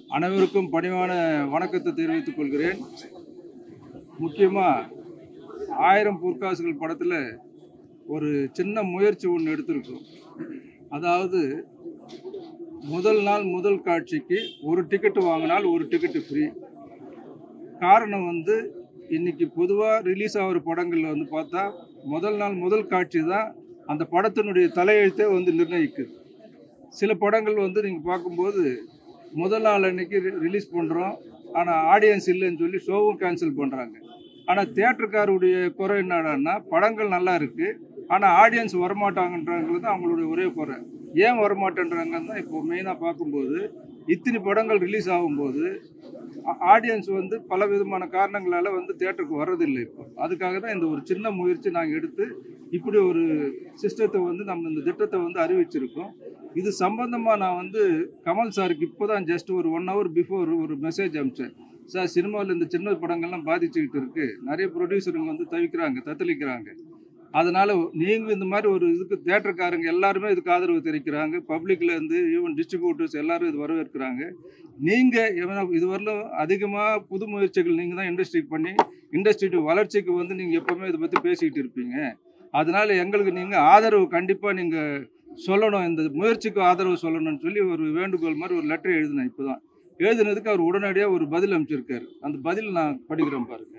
அனைவருக்கும் பணிவான வணக்கத்தை தெரிவித்துக் கொள்கிறேன் முக்கியமாக ஆயிரம் பொற்காசுகள் படத்தில் ஒரு சின்ன முயற்சி ஒன்று எடுத்திருக்கோம் அதாவது முதல் நாள் முதல் காட்சிக்கு ஒரு டிக்கெட்டு வாங்கினால் ஒரு டிக்கெட்டு ஃப்ரீ காரணம் வந்து இன்னைக்கு பொதுவாக ரிலீஸ் ஆகிற படங்களில் வந்து பார்த்தா முதல் நாள் முதல் காட்சி தான் அந்த படத்தினுடைய தலையெழுத்தே வந்து நிர்ணயிக்குது சில படங்கள் வந்து நீங்கள் பார்க்கும்போது முதல் நாள் அன்னைக்கு ரிலீஸ் பண்ணுறோம் ஆனால் ஆடியன்ஸ் இல்லைன்னு சொல்லி ஷோவும் கேன்சல் பண்ணுறாங்க ஆனால் தியேட்டருக்காருடைய குறை என்னடான்னா படங்கள் நல்லா இருக்குது ஆனால் ஆடியன்ஸ் வரமாட்டாங்கன்றாங்கிறது தான் அவங்களுடைய ஒரே குறை ஏன் வரமாட்டேன்றாங்கன்னு தான் இப்போ மெயினாக பார்க்கும்போது இத்தனை படங்கள் ரிலீஸ் ஆகும்போது ஆடியன்ஸ் வந்து பல விதமான காரணங்களால் வந்து தேட்டருக்கு வர்றதில்லை இப்போ அதுக்காக தான் இந்த ஒரு சின்ன முயற்சி நாங்கள் எடுத்து இப்படி ஒரு சிஸ்டத்தை வந்து நம்ம இந்த திட்டத்தை வந்து அறிவிச்சிருக்கோம் இது சம்பந்தமாக நான் வந்து கமல் சாருக்கு இப்போ தான் ஜஸ்ட் ஒரு ஒன் ஹவர் பிஃபோர் ஒரு மெசேஜ் அனுப்பிச்சேன் சார் சினிமாவில் இந்த சின்ன படங்கள்லாம் பாதிச்சுக்கிட்டு இருக்கு நிறைய ப்ரொடியூசருங்க வந்து தவிக்கிறாங்க தத்தளிக்கிறாங்க அதனால நீங்கள் இந்த மாதிரி ஒரு இதுக்கு தேட்டருக்காரங்க எல்லாருமே இதுக்கு ஆதரவு தெரிவிக்கிறாங்க பப்ளிக்ல இருந்து ஈவன் டிஸ்ட்ரிபியூட்டர்ஸ் எல்லாரும் இது வரவேற்கிறாங்க நீங்கள் இதுவரையிலும் அதிகமாக புது முயற்சிகள் நீங்கள் தான் இண்டஸ்ட்ரிக்கு பண்ணி இண்டஸ்ட்ரி வளர்ச்சிக்கு வந்து நீங்கள் எப்போவுமே இதை பற்றி பேசிக்கிட்டு இருப்பீங்க அதனால எங்களுக்கு நீங்கள் ஆதரவு கண்டிப்பாக நீங்கள் சொல்லணும் இந்த முயற்சிக்கு ஆதரவு சொல்லணும்னு சொல்லி ஒரு வேண்டுகோள் மாதிரி ஒரு லெட்டர் எழுதினேன் இப்போ தான் எழுதினதுக்கு அவர் உடனடியாக ஒரு பதில் அனுப்பிச்சிருக்காரு அந்த பதில் நான் படிக்கிறேன் பாருங்க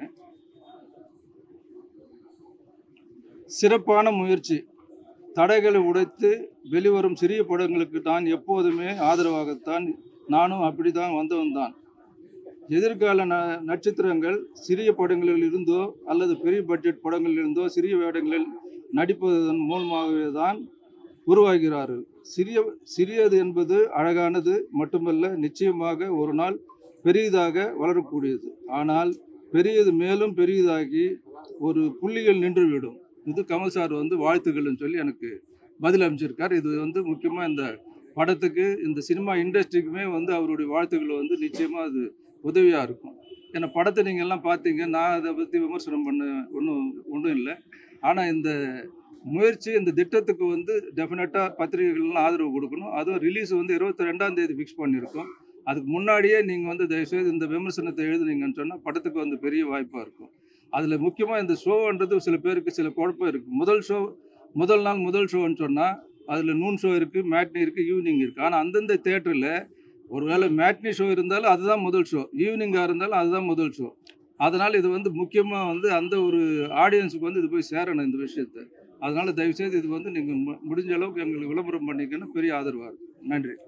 சிறப்பான முயற்சி தடைகளை உடைத்து வெளிவரும் சிறிய படங்களுக்கு தான் எப்போதுமே ஆதரவாகத்தான் நானும் அப்படிதான் வந்தவன் தான் எதிர்கால ந நட்சத்திரங்கள் சிறிய படங்களில் இருந்தோ அல்லது பெரிய பட்ஜெட் படங்களில் இருந்தோ சிறிய வேடங்களில் நடிப்பதன் மூலமாகவே தான் உருவாகிறார்கள் சிறிய சிறியது என்பது அழகானது மட்டுமல்ல நிச்சயமாக ஒரு நாள் பெரியதாக வளரக்கூடியது ஆனால் பெரியது மேலும் பெரியதாகி ஒரு புள்ளிகள் நின்றுவிடும் இது கமல் சார் வந்து வாழ்த்துக்கள்னு சொல்லி எனக்கு பதில் அமைச்சிருக்கார் இது வந்து முக்கியமாக இந்த படத்துக்கு இந்த சினிமா இண்டஸ்ட்ரிக்குமே வந்து அவருடைய வாழ்த்துக்கள் வந்து நிச்சயமாக அது உதவியாக இருக்கும் ஏன்னா படத்தை நீங்கள் எல்லாம் பார்த்தீங்க நான் அதை பற்றி விமர்சனம் பண்ண ஒன்றும் ஒன்றும் இல்லை ஆனால் இந்த முயற்சி இந்த திட்டத்துக்கு வந்து டெஃபினட்டாக பத்திரிகைகள்லாம் ஆதரவு கொடுக்கணும் அதுவும் ரிலீஸ் வந்து இருபத்தி ரெண்டாம் தேதி ஃபிக்ஸ் பண்ணியிருக்கோம் அதுக்கு முன்னாடியே நீங்கள் வந்து தயவுசெய்து இந்த விமர்சனத்தை எழுதுனீங்கன்னு சொன்னால் படத்துக்கு வந்து பெரிய வாய்ப்பாக இருக்கும் அதில் முக்கியமாக இந்த ஷோன்றது சில பேருக்கு சில குழப்பம் இருக்குது முதல் ஷோ முதல் நாள் முதல் ஷோன்னு சொன்னால் அதில் நூன் ஷோ இருக்குது மேட்னி இருக்குது ஈவினிங் இருக்குது ஆனால் அந்தந்த தேட்டரில் ஒருவேளை மேட்னி ஷோ இருந்தாலும் அதுதான் முதல் ஷோ ஈவினிங்காக இருந்தாலும் அதுதான் முதல் ஷோ அதனால் இது வந்து முக்கியமாக வந்து அந்த ஒரு ஆடியன்ஸுக்கு வந்து இது போய் சேரணும் இந்த விஷயத்தை அதனால் தயவுசெய்து இது வந்து நீங்கள் முடிஞ்ச அளவுக்கு எங்களுக்கு விளம்பரம் பண்ணிக்கணும் பெரிய ஆதரவாக இருக்கும் நன்றி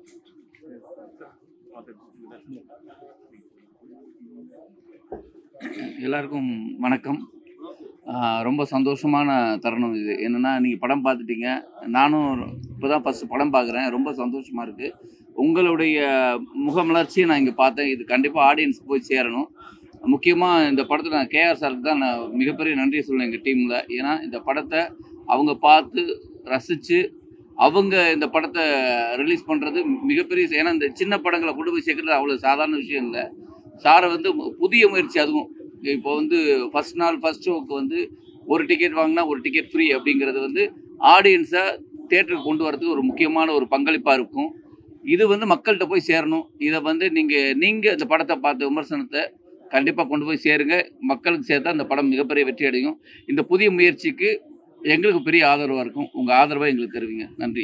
எல்லாருக்கும் வணக்கம் ஆஹ் ரொம்ப சந்தோஷமான தருணம் இது என்னென்னா நீங்கள் படம் பார்த்துட்டீங்க நானும் இப்போ தான் ஃபஸ்ட்டு படம் பார்க்குறேன் ரொம்ப சந்தோஷமாக இருக்குது உங்களுடைய முகமலர்ச்சியை நான் இங்கே பார்த்தேன் இது கண்டிப்பாக ஆடியன்ஸ்க்கு போய் சேரணும் முக்கியமாக இந்த படத்தை நான் கேஆர் சாருக்கு தான் நான் மிகப்பெரிய நன்றி சொல்லுவேன் எங்கள் டீமில் ஏன்னா இந்த படத்தை அவங்க பார்த்து ரசித்து அவங்க இந்த படத்தை ரிலீஸ் பண்ணுறது மிகப்பெரிய ஏன்னா இந்த சின்ன படங்களை கொண்டு போய் சேர்க்குறது அவ்வளோ சாதாரண விஷயம் இல்லை சாரை வந்து புதிய முயற்சி அதுவும் இப்போ வந்து ஃபர்ஸ்ட் நாள் ஃபர்ஸ்ட் ஷோக்கு வந்து ஒரு டிக்கெட் வாங்கினா ஒரு டிக்கெட் ஃப்ரீ அப்படிங்கிறது வந்து ஆடியன்ஸை தேட்டருக்கு கொண்டு வரதுக்கு ஒரு முக்கியமான ஒரு பங்களிப்பாக இருக்கும் இது வந்து மக்கள்கிட்ட போய் சேரணும் இதை வந்து நீங்கள் நீங்கள் இந்த படத்தை பார்த்த விமர்சனத்தை கண்டிப்பாக கொண்டு போய் சேருங்க மக்களுக்கு சேர்த்தா இந்த படம் மிகப்பெரிய வெற்றி அடையும் இந்த புதிய முயற்சிக்கு எங்களுக்கு பெரிய ஆதரவாக இருக்கும் உங்கள் ஆதரவை எங்களுக்கு தருவீங்க நன்றி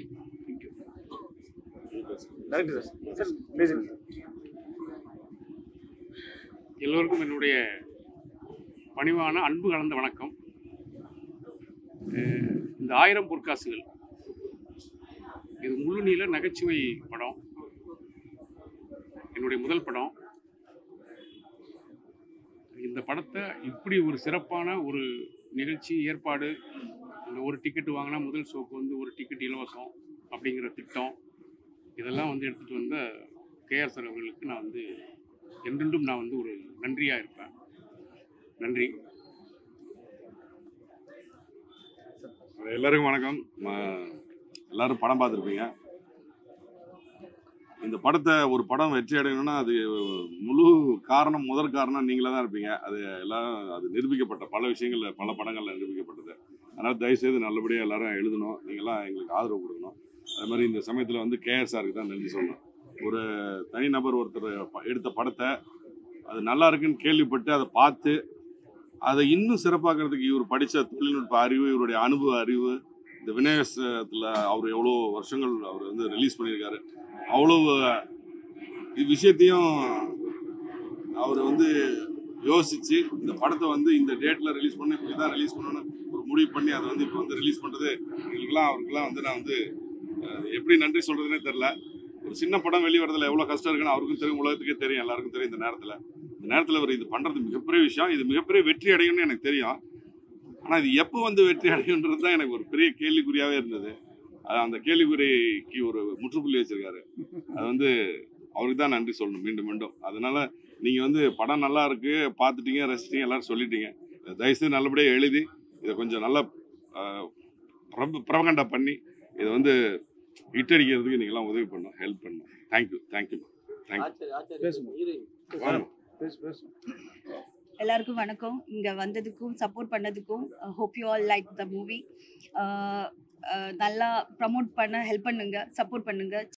எல்லோருக்கும் என்னுடைய பணிவான அன்பு கலந்த வணக்கம் அஹ் இந்த ஆயிரம் பொற்காசுகள் இது முழு நீள நகைச்சுவை படம் என்னுடைய முதல் படம் இந்த படத்தை இப்படி ஒரு சிறப்பான ஒரு நிகழ்ச்சி ஏற்பாடு இந்த ஒரு டிக்கெட் வாங்கினா முதல் ஷோக்கு வந்து ஒரு டிக்கெட் இலவசம் அப்படிங்கிற திட்டம் இதெல்லாம் வந்து எடுத்துகிட்டு வந்த கேஆர் சார் அவர்களுக்கு நான் வந்து என்றென்றும் நான் வந்து ஒரு நன்றியாக இருப்பேன் நன்றி எல்லாருக்கும் வணக்கம் ம- எல்லாரும் படம் பார்த்துருப்பீங்க இந்த படத்தை ஒரு படம் வெற்றி அடையணும்னா அது முழு காரணம் முதல் காரணம் நீங்களே தான் இருப்பீங்க அது எல்லாம் அது நிரூபிக்கப்பட்ட பல விஷயங்கள்ல பல படங்கள்ல நிரூபிக்கப்பட்டது அதனால் தயவுசெய்து நல்லபடியாக எல்லாரும் எழுதணும் நீங்களாம் எங்களுக்கு ஆதரவு கொடுக்கணும் அது மாதிரி இந்த சமயத்தில் வந்து கேஆர் சாருக்கு தான் நன்றி சொல்லணும் ஒரு தனிநபர் ஒருத்தர் ப- எடுத்த படத்தை அது நல்லா இருக்குன்னு கேள்விப்பட்டு அதை பார்த்து அதை இன்னும் சிறப்பாக்குறதுக்கு இவர் படித்த தொழில்நுட்ப அறிவு இவருடைய அனுபவ அறிவு இந்த விநாயகத்தில் அவர் எவ்வளோ வருஷங்கள் அவர் வந்து ரிலீஸ் பண்ணியிருக்காரு அவ்வளோ இது விஷயத்தையும் அவர் வந்து யோசிச்சு இந்த படத்தை வந்து இந்த டேட்ல ரிலீஸ் பண்ணி இப்படி தான் ரிலீஸ் பண்ணணும்னு ஒரு முடிவு பண்ணி அதை வந்து இப்போ வந்து ரிலீஸ் பண்ணுறது எங்களுக்கெல்லாம் அவருக்கெல்லாம் வந்து நான் வந்து அஹ், எப்படி நன்றி சொல்றதுனே தெரில ஒரு சின்ன படம் வெளிவரதுல எவ்வளோ கஷ்டம் இருக்குன்னு அவருக்கும் தெரியும் உலகத்துக்கே தெரியும் எல்லாருக்கும் தெரியும் இந்த நேரத்தில் இந்த நேரத்தில் அவர் இது பண்ணுறது மிகப்பெரிய விஷயம் இது மிகப்பெரிய வெற்றி அடையும்னு எனக்கு தெரியும் ஆனால் இது எப்போ வந்து வெற்றி அடையுன்றது தான் எனக்கு ஒரு பெரிய கேள்விக்குறியாகவே இருந்தது அது அந்த கேள்விக்குறிக்கு ஒரு முற்றுப்புள்ளி வச்சிருக்காரு அது வந்து அவருக்கு தான் நன்றி சொல்லணும் மீண்டும் மீண்டும் அதனால நீங்கள் வந்து படம் நல்லா இருக்கு பார்த்துட்டீங்க ரசிச்சிட்டீங்க எல்லாரும் சொல்லிட்டீங்க இதை தயவுசெய்து நல்லபடியாக எழுதி இதை கொஞ்சம் நல்லா ஆஹ், பிரப பிரபகண்டா பண்ணி இதை வந்து இட்டடிக்கிறதுக்கு நீங்களாம் உதவி பண்ணணும் ஹெல்ப் பண்ணணும் தேங்க்யூ தேங்க்யூ தேங்க்யூ பேசுங்க வாங்க பேசு பேசு எல்லாருக்கும் வணக்கம் இங்கே வந்ததுக்கும் சப்போர்ட் பண்ணதுக்கும் hope you all like the movie நல்லா ப்ரமோட் பண்ண ஹெல்ப் பண்ணுங்க சப்போர்ட் பண்ணுங்க